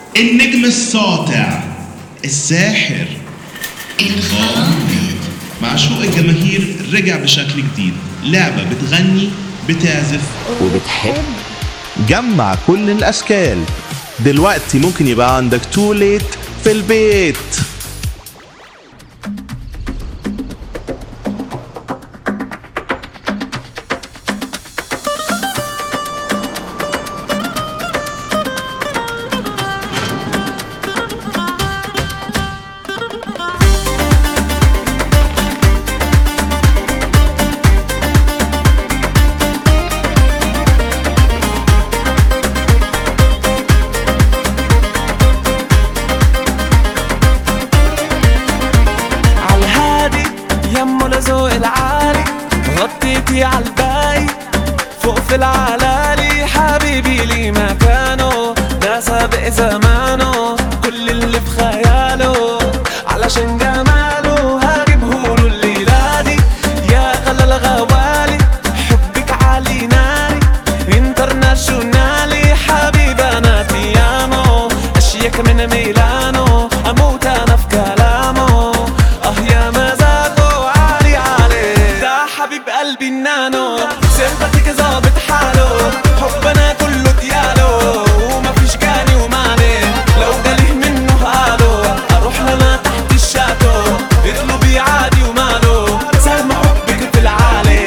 النجم الساطع الساحر الغامض معشوق الجماهير رجع بشكل جديد لعبة بتغني بتعزف وبتحب جمع كل الأشكال دلوقتي ممكن يبقى عندك توليت في البيت عالهادي يمه لذوق العالي غطيتي عالباقي فوق في العلالي حبيبي لي مكانه ده سابق زمانه كل اللي في خياله علشان جماله هجيبهوله الليلة دي يا غلا الغوالي حبك عالي ناري انترناشونالي حبيبي انا تيامو اشيك من ميلانو اموت انا في كلامه اه يا مزاجه عالي عليه ده حبيب قلبي النانو سيرتك ظابط حاله حبنا كله دياله ومفيش جاني ومعني لو جاليه منه قاله اروح لنا تحت الشاتو اطلبي عادي وماله سهم حبك في العالي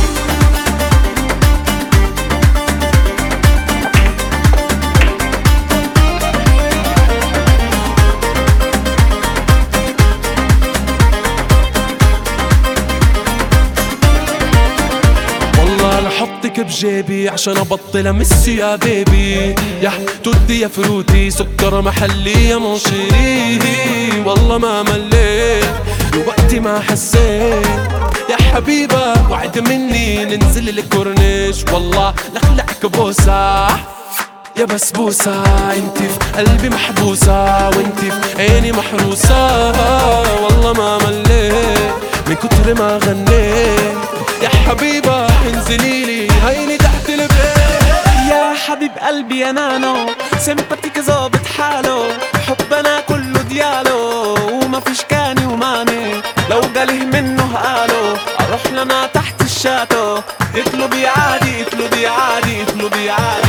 والله لحطك بجيبي عشان ابطل امس يا بيبي يا تودي يا فروتي سكر محلي يا منشري والله ما مليت وقتي ما حسيت يا حبيبة وعد مني ننزل الكورنيش والله لخلعك بوسة يا بسبوسة انت في قلبي محبوسة وانت في عيني محروسة والله ما مليت من كتر ما غنيت يا حبيبة انزلي لي هيني تحت البيت يا حبيب قلبي يا نانو سمباتيك ظابط حاله حبنا كله دياله وما فيش كاني وماني لو جاليه منه قاله اروح لنا تحت الشاتو اطلبي عادي اطلبي عادي اطلبي عادي